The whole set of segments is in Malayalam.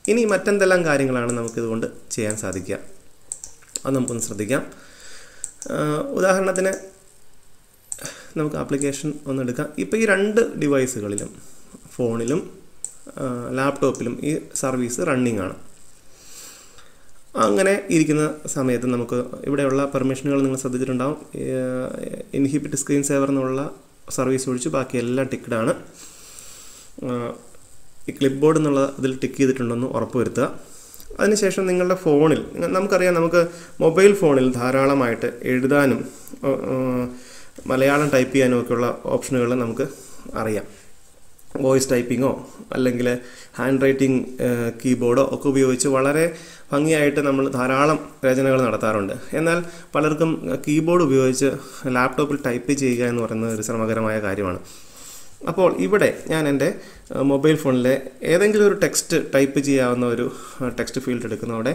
ഇനി മറ്റെന്തെല്ലാം കാര്യങ്ങളാണ് നമുക്കിതുകൊണ്ട് ചെയ്യാൻ സാധിക്കുക അത് നമുക്കൊന്ന് ശ്രദ്ധിക്കാം ആഹ് ഉദാഹരണത്തിന് നമുക്ക് ആപ്ലിക്കേഷൻ ഒന്ന് എടുക്കാം ഇപ്പോൾ ഈ രണ്ട് ഡിവൈസുകളിലും ഫോണിലും ആഹ് ലാപ്ടോപ്പിലും ഈ സർവീസ് റണ്ണിങ് ആണ് അങ്ങനെ ഇരിക്കുന്ന സമയത്ത് നമുക്ക് ഇവിടെയുള്ള പെർമിഷനുകൾ നിങ്ങൾ ശ്രദ്ധിച്ചിട്ടുണ്ടാവും ഇൻഹിബിറ്റ് സ്ക്രീൻ സേവർ എന്നുള്ള സർവീസ് ഒഴിച്ച് ബാക്കി എല്ലാം ടിക്കഡാണ് ഈ ക്ലിപ്പ് ബോർഡ് എന്നുള്ള അതിൽ ടിക്ക് ചെയ്തിട്ടുണ്ടെന്ന് ഉറപ്പുവരുത്തുക അതിനുശേഷം നിങ്ങളുടെ ഫോണിൽ നമുക്കറിയാം നമുക്ക് മൊബൈൽ ഫോണിൽ ധാരാളമായിട്ട് എഴുതാനും ഏഹ്, ഏഹ്, മലയാളം ടൈപ്പ് ചെയ്യാനും ഒക്കെയുള്ള ഓപ്ഷനുകൾ നമുക്ക് അറിയാം വോയിസ് ടൈപ്പിങ്ങോ അല്ലെങ്കിൽ ഹാൻഡ് റൈറ്റിംഗ് കീബോർഡോ ഒക്കെ ഉപയോഗിച്ച് വളരെ ഭംഗിയായിട്ട് നമ്മൾ ധാരാളം രചനകൾ നടത്താറുണ്ട് എന്നാൽ പലർക്കും കീബോർഡ് ഉപയോഗിച്ച് ലാപ്ടോപ്പിൽ ടൈപ്പ് ചെയ്യുക എന്ന് പറയുന്നത് ഒരു ശ്രമകരമായ കാര്യമാണ് അപ്പോൾ ഇവിടെ ഞാൻ എൻ്റെ ഏഹ്, മൊബൈൽ ഫോണിലെ ഏതെങ്കിലും ഒരു ടെക്സ്റ്റ് ടൈപ്പ് ചെയ്യാവുന്ന ഒരു ഏഹ്, ടെക്സ്റ്റ് ഫീൽഡ് എടുക്കുന്നു അവിടെ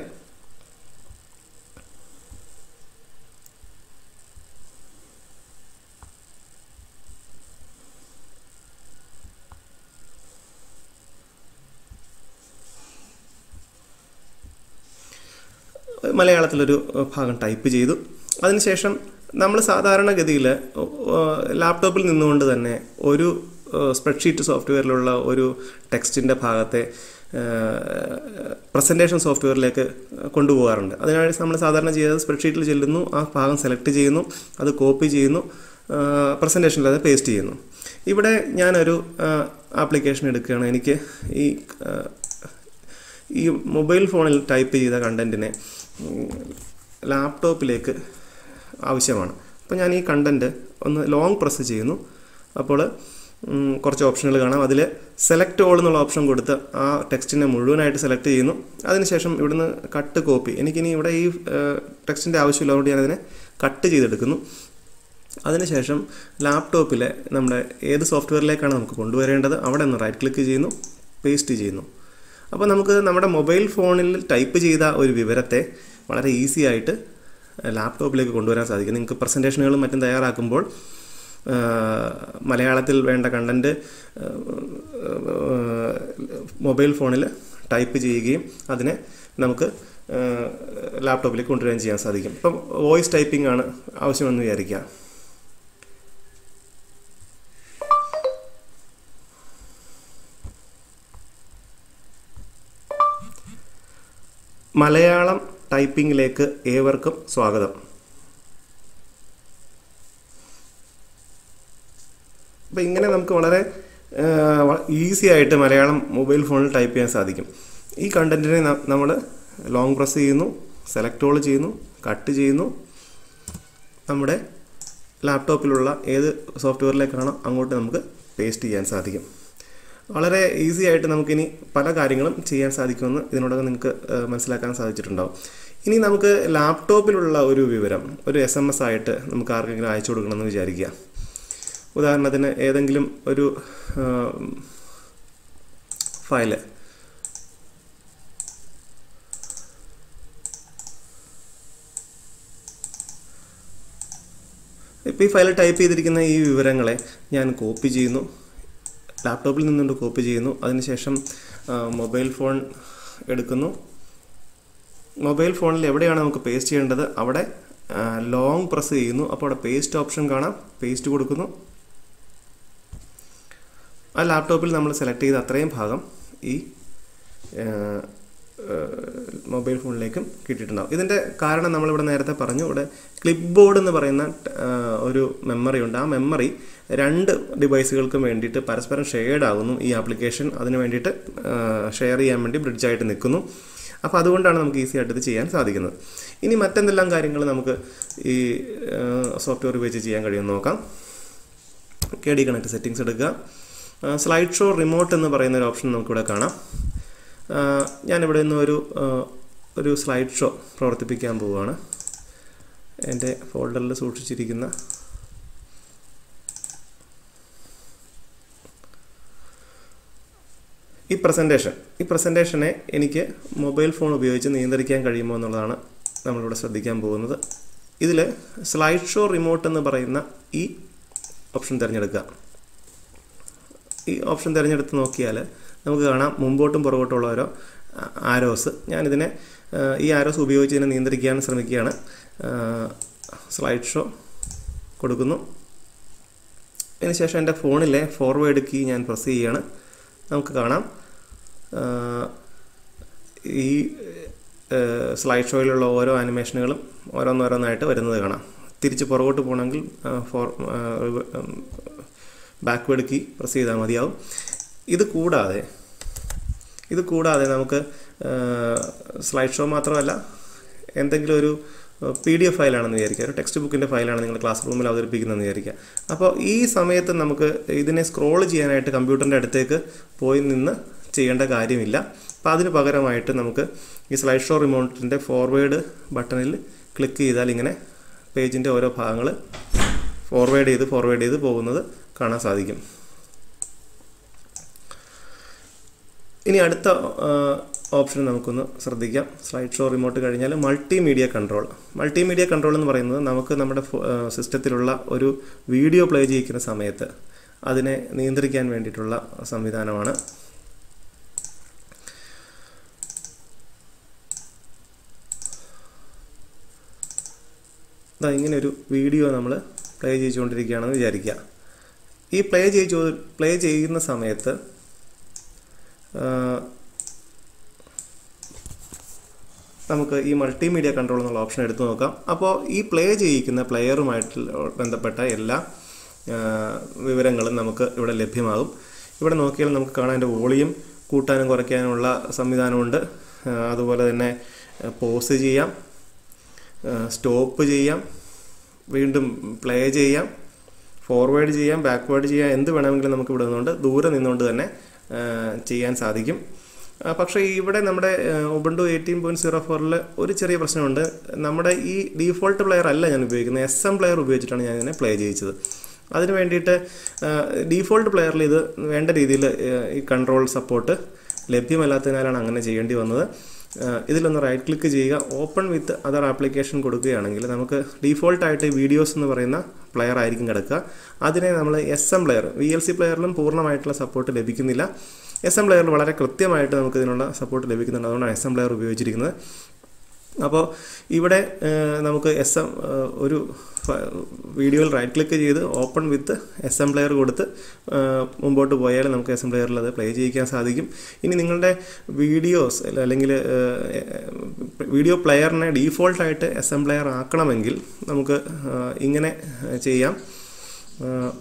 മലയാളത്തിലൊരു ഏഹ്, ഭാഗം ടൈപ്പ് ചെയ്തു അതിനുശേഷം നമ്മൾ സാധാരണഗതിയിൽ ലാപ്ടോപ്പിൽ നിന്നുകൊണ്ട് തന്നെ ഒരു സ്പ്രെഡ്ഷീറ്റ് സോഫ്റ്റ്വെയറിലുള്ള ഒരു ടെക്സ്റ്റിൻ്റെ ഭാഗത്തെ പ്രസൻറ്റേഷൻ സോഫ്റ്റ്വെയറിലേക്ക് കൊണ്ടുപോകാറുണ്ട് അതിനായി നമ്മൾ സാധാരണ ചെയ്യുന്നത് സ്പ്രെഡ്ഷീറ്റിൽ ചെല്ലുന്നു ആ ഭാഗം സെലക്ട് ചെയ്യുന്നു അത് കോപ്പി ചെയ്യുന്നു പ്രസൻറ്റേഷനിൽ അത് പേസ്റ്റ് ചെയ്യുന്നു ഇവിടെ ഞാനൊരു ആപ്ലിക്കേഷൻ എടുക്കുകയാണ് എനിക്ക് ഈ ആ, ഈ മൊബൈൽ ഫോണിൽ ടൈപ്പ് ചെയ്ത കണ്ടൻറ്റിനെ ലാപ്ടോപ്പിലേക്ക് ആവശ്യമാണ് അപ്പോൾ ഞാൻ ഈ കണ്ടൻറ്റ് ഒന്ന് ലോങ് പ്രസ് ചെയ്യുന്നു അപ്പോൾ ഉം, കുറച്ച് ഓപ്ഷനുകൾ കാണാം അതിൽ സെലക്ട് ഓൾ എന്നുള്ള ഓപ്ഷൻ കൊടുത്ത് ആ ടെക്സ്റ്റിനെ മുഴുവനായിട്ട് സെലക്ട് ചെയ്യുന്നു അതിനുശേഷം ഇവിടുന്ന് കട്ട് കോപ്പി എനിക്കിനി ഇവിടെ ഈ ടെക്സ്റ്റിൻ്റെ ആവശ്യമില്ല അതുകൊണ്ട് ഞാനതിനെ കട്ട് ചെയ്തെടുക്കുന്നു അതിനുശേഷം ലാപ്ടോപ്പിലെ നമ്മുടെ ഏത് സോഫ്റ്റ്വെയറിലേക്കാണ് നമുക്ക് കൊണ്ടുവരേണ്ടത് അവിടെ ഒന്ന് റൈറ്റ് ക്ലിക്ക് ചെയ്യുന്നു പേസ്റ്റ് ചെയ്യുന്നു അപ്പോൾ നമുക്ക് നമ്മുടെ മൊബൈൽ ഫോണിൽ ടൈപ്പ് ചെയ്ത ഒരു വിവരത്തെ വളരെ ഈസി ആയിട്ട് ലാപ്ടോപ്പിലേക്ക് കൊണ്ടുവരാൻ സാധിക്കും നിങ്ങൾക്ക് പ്രസൻറ്റേഷനുകളും മറ്റും തയ്യാറാക്കുമ്പോൾ ആ, മലയാളത്തിൽ വേണ്ട കണ്ടൻറ്റ് മൊബൈൽ ഫോണിൽ ടൈപ്പ് ചെയ്യുകയും അതിനെ നമുക്ക് ആ, ലാപ്ടോപ്പിലേക്ക് കൊണ്ടുവരാൻ ചെയ്യാൻ സാധിക്കും ഇപ്പം വോയിസ് ടൈപ്പിംഗ് ആണ് ആവശ്യമെന്ന് വിചാരിക്കുക മലയാളം ടൈപ്പിങ്ങിലേക്ക് ഏവർക്കും സ്വാഗതം അപ്പോൾ ഇങ്ങനെ നമുക്ക് വളരെ ഈസി ആയിട്ട് മലയാളം മൊബൈൽ ഫോണിൽ ടൈപ്പ് ചെയ്യാൻ സാധിക്കും ഈ കണ്ടൻറ്റിനെ നമ്മൾ ലോങ് പ്രസ് ചെയ്യുന്നു സെലക്ട് ഓൾ ചെയ്യുന്നു കട്ട് ചെയ്യുന്നു നമ്മുടെ ലാപ്ടോപ്പിലുള്ള ഏത് സോഫ്റ്റ്വെയറിലേക്കാണോ അങ്ങോട്ട് നമുക്ക് പേസ്റ്റ് ചെയ്യാൻ സാധിക്കും വളരെ ഈസി ആയിട്ട് നമുക്കിനി പല കാര്യങ്ങളും ചെയ്യാൻ സാധിക്കുമെന്ന് ഇതിനോടകം നിങ്ങൾക്ക് ഏഹ്, മനസ്സിലാക്കാൻ സാധിച്ചിട്ടുണ്ടാവും ഇനി നമുക്ക് ലാപ്ടോപ്പിലുള്ള ഒരു വിവരം ഒരു എസ് എം എസ് ആയിട്ട് നമുക്ക് ആർക്കെങ്കിലും അയച്ചു കൊടുക്കണമെന്ന് വിചാരിക്കുക ഉദാഹരണത്തിന് ഏതെങ്കിലും ഒരു ഫയല് ഇപ്പോൾ ഈ ഫയൽ ടൈപ്പ് ചെയ്തിരിക്കുന്ന ഈ വിവരങ്ങളെ ഞാൻ കോപ്പി ചെയ്യുന്നു ലാപ്ടോപ്പിൽ നിന്നുകൊണ്ട് കോപ്പി ചെയ്യുന്നു അതിനുശേഷം ആ, മൊബൈൽ ഫോൺ എടുക്കുന്നു മൊബൈൽ ഫോണിൽ എവിടെയാണ് നമുക്ക് പേസ്റ്റ് ചെയ്യേണ്ടത് അവിടെ ലോങ് പ്രസ് ചെയ്യുന്നു അപ്പോൾ അവിടെ പേസ്റ്റ് ഓപ്ഷൻ കാണാം പേസ്റ്റ് കൊടുക്കുന്നു ആ ലാപ്ടോപ്പിൽ നമ്മൾ സെലക്ട് ചെയ്ത അത്രയും ഭാഗം ഈ ആ, ആ, മൊബൈൽ ഫോണിലേക്കും കിട്ടിയിട്ടുണ്ടാവും ഇതിൻ്റെ കാരണം നമ്മളിവിടെ നേരത്തെ പറഞ്ഞു ഇവിടെ ക്ലിപ്പ് ബോർഡ് എന്ന് പറയുന്ന ആ, ഒരു മെമ്മറി ഉണ്ട് ആ മെമ്മറി രണ്ട് ഡിവൈസുകൾക്കും വേണ്ടിയിട്ട് പരസ്പരം ഷെയർഡ് ആകുന്നു ഈ ആപ്ലിക്കേഷൻ അതിന് വേണ്ടിയിട്ട് ഷെയർ ചെയ്യാൻ വേണ്ടി ബ്രിഡ്ജായിട്ട് നിൽക്കുന്നു അപ്പോൾ അതുകൊണ്ടാണ് നമുക്ക് ഈസി ആയിട്ട് ഇത് ചെയ്യാൻ സാധിക്കുന്നത് ഇനി മറ്റെന്തെല്ലാം കാര്യങ്ങൾ നമുക്ക് ഈ സോഫ്റ്റ്വെയർ ഉപയോഗിച്ച് ചെയ്യാൻ കഴിയുമെന്ന് നോക്കാം കെ ഡി കണക്ട് സെറ്റിങ്സ് എടുക്കുക സ്ലൈഡ് ഷോ റിമോട്ട് എന്ന് പറയുന്ന ഒരു ഓപ്ഷൻ നമുക്കിവിടെ കാണാം ആ, ഞാനിവിടെ നിന്ന് ഒരു ആ, ഒരു സ്ലൈഡ് ഷോ പ്രവർത്തിപ്പിക്കാൻ പോവുകയാണ് എൻ്റെ ഫോൾഡറിൽ സൂക്ഷിച്ചിരിക്കുന്ന ഈ പ്രസൻറ്റേഷൻ ഈ പ്രസൻറ്റേഷനെ എനിക്ക് മൊബൈൽ ഫോൺ ഉപയോഗിച്ച് നിയന്ത്രിക്കാൻ കഴിയുമോ എന്നുള്ളതാണ് നമ്മളിവിടെ ശ്രദ്ധിക്കാൻ പോകുന്നത് ഇതിൽ സ്ലൈഡ് ഷോ റിമോട്ട് എന്ന് പറയുന്ന ഈ ഓപ്ഷൻ തിരഞ്ഞെടുക്കുക ഈ ഓപ്ഷൻ തിരഞ്ഞെടുത്ത് നോക്കിയാൽ നമുക്ക് കാണാം മുമ്പോട്ടും പുറകോട്ടുള്ള ഓരോ ആരോസ് ഞാനിതിനെ ആ, ഈ ആരോസ് ഉപയോഗിച്ച് ഇതിനെ നിയന്ത്രിക്കാൻ ശ്രമിക്കുകയാണ് സ്ലൈഡ് ഷോ കൊടുക്കുന്നു അതിനുശേഷം എൻ്റെ ഫോണിലെ ഫോർവേഡ് കീ ഞാൻ പ്രസ് ചെയ്യുകയാണ് നമുക്ക് കാണാം ആ, ഈ സ്ലൈഡ് ഷോയിലുള്ള ഓരോ ആനിമേഷനുകളും ഓരോന്നോരോന്നായിട്ട് വരുന്നത് കാണാം തിരിച്ച് പുറകോട്ട് പോകണമെങ്കിൽ ഫോർ ബാക്ക്വേഡ് കീ പ്രസ് ചെയ്താൽ മതിയാവും ഇത് കൂടാതെ ഇത് കൂടാതെ നമുക്ക് സ്ലൈഡ് ഷോ മാത്രമല്ല എന്തെങ്കിലും ഒരു പി ഡി എഫ് ഫയലാണെന്ന് വിചാരിക്കുക ഒരു ടെക്സ്റ്റ് ബുക്കിൻ്റെ ഫയലാണ് നിങ്ങൾ ക്ലാസ് റൂമിൽ അവതരിപ്പിക്കുന്നതെന്ന് വിചാരിക്കുക അപ്പോൾ ഈ സമയത്ത് നമുക്ക് ഇതിനെ സ്ക്രോൾ ചെയ്യാനായിട്ട് കമ്പ്യൂട്ടറിൻ്റെ അടുത്തേക്ക് പോയി നിന്ന് ചെയ്യേണ്ട കാര്യമില്ല അപ്പോൾ അതിന് പകരമായിട്ട് നമുക്ക് ഈ സ്ലൈഡ് ഷോ റിമോട്ടിൻ്റെ ഫോർവേഡ് ബട്ടണിൽ ക്ലിക്ക് ചെയ്താൽ ഇങ്ങനെ പേജിൻ്റെ ഓരോ ഭാഗങ്ങൾ ഫോർവേഡ് ചെയ്ത് ഫോർവേഡ് ചെയ്ത് പോകുന്നത് കാണാൻ സാധിക്കും ഇനി അടുത്ത ഓപ്ഷൻ നമുക്കൊന്ന് ശ്രദ്ധിക്കാം സ്ലൈഡ് ഷോ റിമോട്ട് കഴിഞ്ഞാൽ മൾട്ടിമീഡിയ കൺട്രോൾ മൾട്ടിമീഡിയ കൺട്രോൾ എന്ന് പറയുന്നത് നമുക്ക് നമ്മുടെ സിസ്റ്റത്തിലുള്ള ഒരു വീഡിയോ പ്ലേ ചെയ്യിക്കുന്ന സമയത്ത് അതിനെ നിയന്ത്രിക്കാൻ വേണ്ടിയിട്ടുള്ള സംവിധാനമാണ് ഇതാ ഇങ്ങനെ ഒരു വീഡിയോ നമ്മൾ പ്ലേ ചെയ്തുകൊണ്ടിരിക്കുകയാണെന്ന് വിചാരിക്കുക ഈ പ്ലേ ചെയ്തു പ്ലേ ചെയ്യുന്ന സമയത്ത് ആ, നമുക്ക് ഈ മൾട്ടിമീഡിയ കൺട്രോൾ എന്നുള്ള ഓപ്ഷൻ എടുത്തു നോക്കാം അപ്പോൾ ഈ പ്ലേ ചെയ്യിക്കുന്ന പ്ലെയറുമായിട്ട് ബന്ധപ്പെട്ട എല്ലാ ആ, വിവരങ്ങളും നമുക്ക് ഇവിടെ ലഭ്യമാകും ഇവിടെ നോക്കിയാൽ നമുക്ക് കാണാൻ എൻ്റെ വോളിയം കൂട്ടാനും കുറയ്ക്കാനുമുള്ള സംവിധാനമുണ്ട് ആ, അതുപോലെ തന്നെ പോസ് ചെയ്യാം സ്റ്റോപ്പ് ചെയ്യാം വീണ്ടും പ്ലേ ചെയ്യാം ഫോർവേഡ് ചെയ്യാം ബാക്ക്വേഡ് ചെയ്യാം എന്ത് വേണമെങ്കിലും നമുക്ക് ഇവിടെ നിന്നുകൊണ്ട് ദൂരെ നിന്നുകൊണ്ട് തന്നെ ആ, ചെയ്യാൻ സാധിക്കും ആ, പക്ഷേ ഇവിടെ നമ്മുടെ ഉബണ്ടു എയ്റ്റീൻ പോയിൻറ്റ് സീറോ ഫോറിൽ ഒരു ചെറിയ പ്രശ്നമുണ്ട് നമ്മുടെ ഈ ഡീഫോൾട്ട് പ്ലെയർ അല്ല ഞാൻ ഉപയോഗിക്കുന്നത് എസ് എം പ്ലെയർ ഉപയോഗിച്ചിട്ടാണ് ഞാൻ ഇതിനെ പ്ലേ ചെയ്യിച്ചത് അതിന് വേണ്ടിയിട്ട് ഡീഫോൾട്ട് പ്ലെയറിൽ ഇത് വേണ്ട രീതിയിൽ ഈ കൺട്രോൾ സപ്പോർട്ട് ലഭ്യമല്ലാത്തതിനാലാണ് അങ്ങനെ ചെയ്യേണ്ടി വന്നത് ആ, ഇതിലൊന്ന് റൈറ്റ് ക്ലിക്ക് ചെയ്യുക ഓപ്പൺ വിത്ത് അതർ ആപ്ലിക്കേഷൻ കൊടുക്കുകയാണെങ്കിൽ നമുക്ക് ഡീഫോൾട്ടായിട്ട് വീഡിയോസ് എന്ന് പറയുന്ന പ്ലെയർ ആയിരിക്കും കിടക്കുക അതിനെ നമ്മൾ S M player V L C പ്ലെയറിലും പൂർണ്ണമായിട്ടുള്ള സപ്പോർട്ട് ലഭിക്കുന്നില്ല എസ് എം പ്ലെയറിൽ വളരെ കൃത്യമായിട്ട് നമുക്ക് ഇതിനുള്ള സപ്പോർട്ട് ലഭിക്കുന്നുണ്ട് അതുകൊണ്ടാണ് എസ് എം പ്ലെയർ ഉപയോഗിച്ചിരിക്കുന്നത് അപ്പോൾ ഇവിടെ ഏഹ്, നമുക്ക് എസ് എം ഒരു ഫ- വീഡിയോയിൽ റൈറ്റ് ക്ലിക്ക് ചെയ്ത് open with S M player കൊടുത്ത് ഏഹ്, മുമ്പോട്ട് പോയാൽ നമുക്ക് എസ് എം പ്ലെയറിൽ അത് പ്ലേ ചെയ്യിക്കാൻ സാധിക്കും ഇനി നിങ്ങളുടെ വീഡിയോസ് അല്ലെങ്കിൽ ഏഹ്, വീഡിയോ പ്ലെയറിനെ ഡീഫോൾട്ടായിട്ട് എസ് എം പ്ലെയർ ആക്കണമെങ്കിൽ നമുക്ക് ഏഹ്, ഇങ്ങനെ ചെയ്യാം ഏഹ്,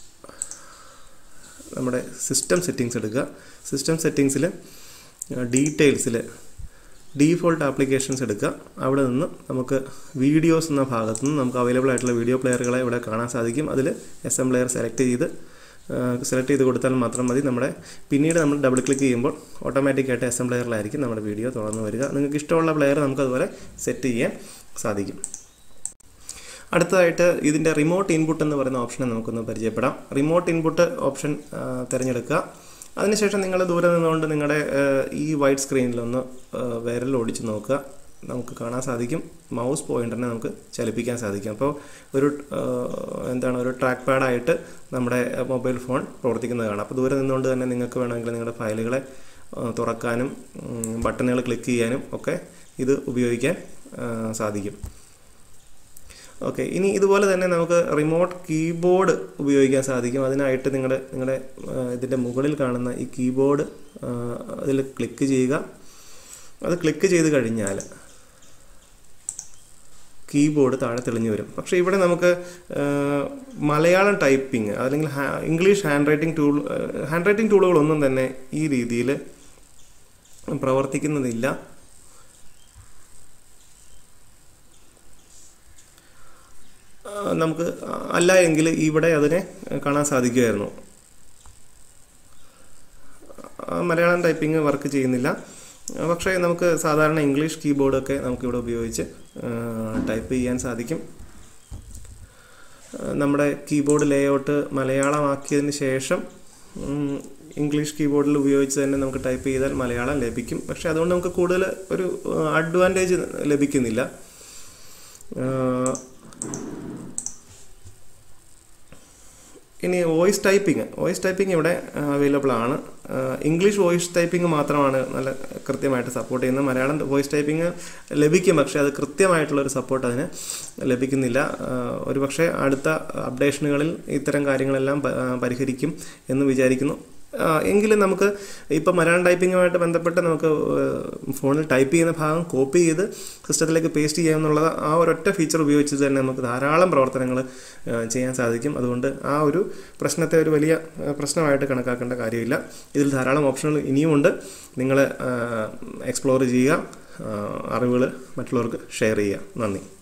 നമ്മുടെ സിസ്റ്റം സെറ്റിങ്സ് എടുക്കുക സിസ്റ്റം സെറ്റിങ്സിൽ ഡീറ്റെയിൽസിൽ ഡീഫോൾട്ട് ആപ്ലിക്കേഷൻസ് എടുക്കുക അവിടെ നിന്ന് നമുക്ക് വീഡിയോസ് എന്ന ഭാഗത്ത് നിന്ന് നമുക്ക് അവൈലബിൾ ആയിട്ടുള്ള വീഡിയോ പ്ലെയറുകളെ ഇവിടെ കാണാൻ സാധിക്കും അതിൽ എസ് എം പ്ലെയർ സെലക്ട് ചെയ്ത് സെലക്ട് ചെയ്ത് കൊടുത്താൽ മാത്രം മതി നമ്മുടെ പിന്നീട് നമ്മൾ ഡബിൾ ക്ലിക്ക് ചെയ്യുമ്പോൾ ഓട്ടോമാറ്റിക്കായിട്ട് എസ് എം പ്ലെയറിലായിരിക്കും നമ്മുടെ വീഡിയോ തുറന്നു വരിക നിങ്ങൾക്ക് ഇഷ്ടമുള്ള പ്ലെയർ നമുക്ക് അതുപോലെ സെറ്റ് ചെയ്യാൻ സാധിക്കും അടുത്തതായിട്ട് ഇതിൻ്റെ റിമോട്ട് ഇൻപുട്ട് എന്ന് പറയുന്ന ഓപ്ഷനെ നമുക്കൊന്ന് പരിചയപ്പെടാം റിമോട്ട് ഇൻപുട്ട് ഓപ്ഷൻ ആ, തിരഞ്ഞെടുക്കുക അതിനുശേഷം നിങ്ങൾ ദൂരെ നിന്നുകൊണ്ട് നിങ്ങളുടെ ആ, ഈ വൈറ്റ് സ്ക്രീനിലൊന്ന് ആ, വിരൽ ഓടിച്ച് നോക്കുക നമുക്ക് കാണാൻ സാധിക്കും മൗസ് പോയിന്ററിനെ നമുക്ക് ചലിപ്പിക്കാൻ സാധിക്കും അപ്പോൾ ഒരു ആ, എന്താണ് ഒരു ട്രാക്ക് പാഡായിട്ട് നമ്മുടെ മൊബൈൽ ഫോൺ പ്രവർത്തിക്കുന്നത് കാണാം അപ്പോൾ ദൂരെ നിന്നുകൊണ്ട് തന്നെ നിങ്ങൾക്ക് വേണമെങ്കിൽ നിങ്ങളുടെ ഫയലുകളെ ആ, തുറക്കാനും ബട്ടണുകൾ ക്ലിക്ക് ചെയ്യാനും ഒക്കെ ഇത് ഉപയോഗിക്കാൻ ആ, സാധിക്കും ഓക്കെ ഇനി ഇതുപോലെ തന്നെ നമുക്ക് റിമോട്ട് കീബോർഡ് ഉപയോഗിക്കാൻ സാധിക്കും അതിനായിട്ട് നിങ്ങളുടെ നിങ്ങളുടെ ഇതിൻ്റെ മുകളിൽ കാണുന്ന ഈ കീബോർഡ് അതിൽ ക്ലിക്ക് ചെയ്യുക അത് ക്ലിക്ക് ചെയ്ത് കഴിഞ്ഞാൽ കീബോർഡ് താഴെ തെളിഞ്ഞു വരും പക്ഷേ ഇവിടെ നമുക്ക് ആ, മലയാളം ടൈപ്പിംഗ് അല്ലെങ്കിൽ ഹാ- English handwriting tool handwriting ടൂളുകളൊന്നും തന്നെ ഈ രീതിയിൽ പ്രവർത്തിക്കുന്നതില്ല ആ, നമുക്ക് അല്ല എങ്കിൽ ഇവിടെ അതിനെ കാണാൻ സാധിക്കുമായിരുന്നു ആ, മലയാളം ടൈപ്പിംഗ് വർക്ക് ചെയ്യുന്നില്ല ആ, പക്ഷേ നമുക്ക് സാധാരണ ഇംഗ്ലീഷ് കീബോർഡൊക്കെ നമുക്കിവിടെ ഉപയോഗിച്ച് ടൈപ്പ് ചെയ്യാൻ സാധിക്കും ആ, നമ്മുടെ കീബോർഡ് ലേഔട്ട് മലയാളമാക്കിയതിന് ശേഷം ഉം, ഇംഗ്ലീഷ് കീബോർഡിൽ ഉപയോഗിച്ച് തന്നെ നമുക്ക് ടൈപ്പ് ചെയ്താൽ മലയാളം ലഭിക്കും പക്ഷേ അതുകൊണ്ട് നമുക്ക് കൂടുതൽ ഒരു അഡ്വാൻറ്റേജ് ലഭിക്കുന്നില്ല ആ, ഇനി വോയിസ് ടൈപ്പിംഗ് വോയിസ് ടൈപ്പിംഗ് ഇവിടെ അവൈലബിൾ ആണ് ഇംഗ്ലീഷ് വോയിസ് ടൈപ്പിംഗ് മാത്രമാണ് നല്ല കൃത്യമായിട്ട് സപ്പോർട്ട് ചെയ്യുന്നത് മലയാളം വോയിസ് ടൈപ്പിംഗ് ലഭിക്കും പക്ഷേ അത് കൃത്യമായിട്ടുള്ളൊരു സപ്പോർട്ട് അതിന് ലഭിക്കുന്നില്ല ഒരു പക്ഷേ അടുത്ത അപ്ഡേഷനുകളിൽ ഇത്തരം കാര്യങ്ങളെല്ലാം പ- ആ, പരിഹരിക്കും എന്ന് വിചാരിക്കുന്നു ആ, എങ്കിലും നമുക്ക് ഇപ്പം മലയാളം ടൈപ്പിങ്ങുമായിട്ട് ബന്ധപ്പെട്ട് നമുക്ക് ഏഹ്, ഫോണിൽ ടൈപ്പ് ചെയ്യുന്ന ഭാഗം കോപ്പി ചെയ്ത് സിസ്റ്റത്തിലേക്ക് പേസ്റ്റ് ചെയ്യാമെന്നുള്ളത് ആ ഒരൊറ്റ ഫീച്ചർ ഉപയോഗിച്ച് തന്നെ നമുക്ക് ധാരാളം പ്രവർത്തനങ്ങൾ ചെയ്യാൻ സാധിക്കും അതുകൊണ്ട് ആ ഒരു പ്രശ്നത്തെ ഒരു വലിയ ഏഹ്, പ്രശ്നമായിട്ട് കണക്കാക്കേണ്ട കാര്യമില്ല ഇതിൽ ധാരാളം ഓപ്ഷനുകൾ ഇനിയുമുണ്ട് നിങ്ങൾ എക്സ്പ്ലോർ ചെയ്യുക അറിവുകൾ മറ്റുള്ളവർക്ക് ഷെയർ ചെയ്യുക നന്ദി